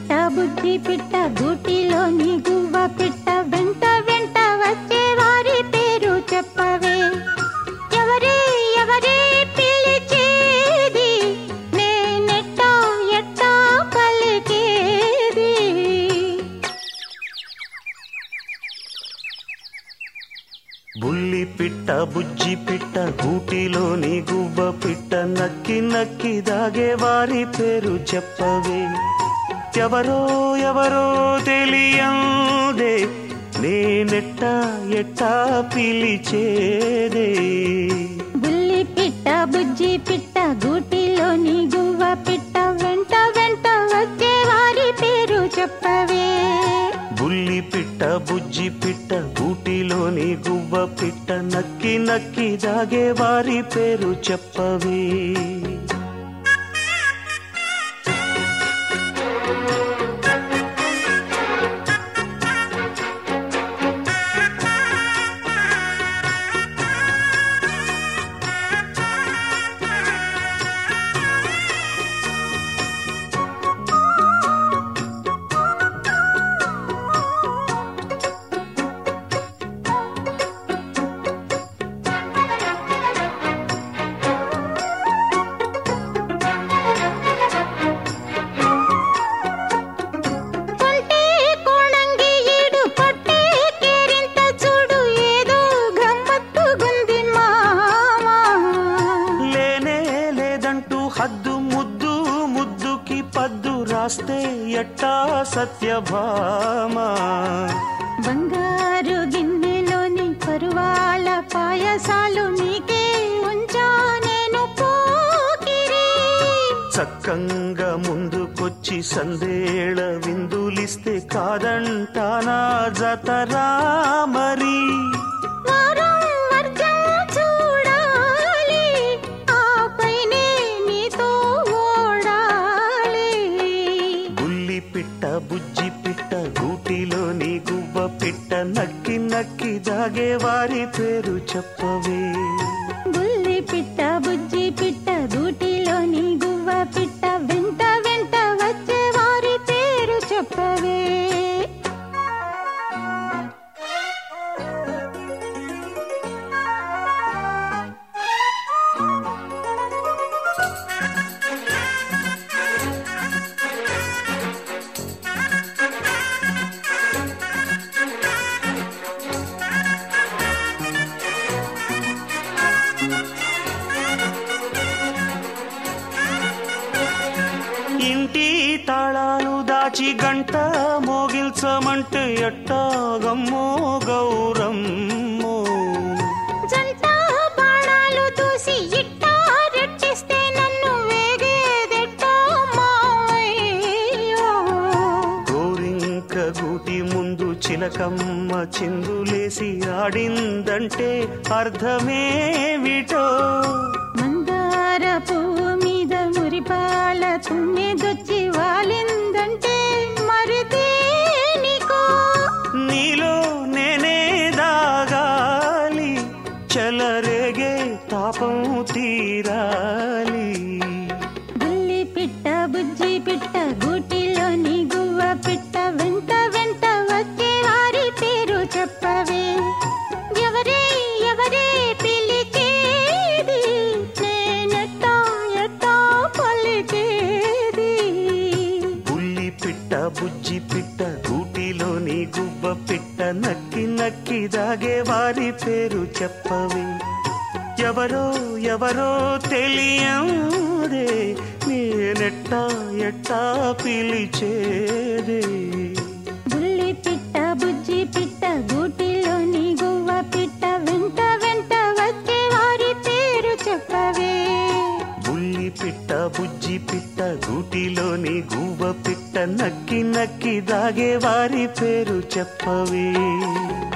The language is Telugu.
పిట్ట బుజ్జి పిట్ట గూటిలోని గువ్వ పిట్ట వెంట వెంట వచ్చే వారి పేరు చెప్పవే ఎవరే ఎవరే పిలిచేది నేనెట్టా ఎట్టా పలికేది బుల్లి పిట్ట బుజ్జి పిట్ట గూటిలోని గువ్వ పిట్ట నక్కి నక్కి దాగే వారి పేరు చెప్పవే ఎవరో ఎవరో తెలియందే నేనెట్టా ఎట్టా పిలిచేదే బుల్లి పిట్ట బుజ్జి పిట్ట గూటిలోని గువ్వ పిట్ట వెంట వెంట వచ్చే వారి పేరు చెప్పవే బుల్లి పిట్ట బుజ్జి పిట్ట గూటిలోని గువ్వ పిట్ట నక్కి నక్కి దాగే వారి పేరు చెప్పవే కొంటే కోణంగి ఈడు కొట్టే కేరింత చూడు ఏదో గమ్మత్తుగుంది మామా లేనే లేదంటూ హద్దు ముద్దు ముద్దుకి పద్దు రాస్తే ఎట్టా సత్యభామా బంగారు గిన్నెలోని పరువాల పాయసాలు నీకే ఉంచా నేను పోకిరి చక్కంగా ముందుకొచ్చి సందేళ విందులిస్తే కాదంటానా జతరా మరి వారం వర్జం చూడాలి ఆపైనే నీతో ఓడాలి బుల్లి పిట్ట బుజ్జి పిట్ట గూటిలోని గువ్వ పిట్ట నక్కి నక్కి దాగే వారి పేరు చెప్పవే బుల్లి పిట్ట బుజ్జి పిట్ట గూటిలోని గువ్వ పిట్ట వెంట వెంట వచ్చే వారి పేరు చెప్పవే ఇంటి తాళాలు దాచి గంట మోగిల్చమంటే ఎట్టాగమ్మో గౌరమ్మో జంట బాణాలు దూసి ఇట్టా రెట్టిస్తే నన్ను వేగేదెట్టా మావయ్యో గోరింక గూటి ముందు చిలకమ్మ చిందులేసి ఆడిందంటే అర్థమేమిటో మందార పువ్వు మీద మురిపాల తుమ్మెదొచ్చి వాలిందంటే మరి దేనికో నీలో నేనే దాగాలి చలరేగే తాపం తీరాలి బుల్లి పిట్ట బుజ్జి పిట్ట గూటిలోని గువ్వ పిట్ట వెంట వెంట వచ్చే వారి పేరు చెప్పవే ఎవరే ఎవరే పిలిచేది నేనెట్టా ఎట్టా పలికేది బుల్లి పిట్ట బుజ్జి పిట్ట గూటిలోని గువ్వ పిట్ట నక్కి నక్కి దాగే వారి పేరు చెప్పవే ఎవరో ఎవరో తెలియదే నేనెట్టా ఎట్టా పిలిచేదే బుల్లి పిట్ట బుజ్జి పిట్ట గూటిలోని గువ్వ పిట్ట వెంట వెంట వచ్చే వారి పేరు చెప్పవే బుల్లి పిట్ట బుజ్జి పిట్ట గూటిలోని గువ్వ పిట్ట నక్కి నక్కి దాగే వారి పేరు చెప్పవే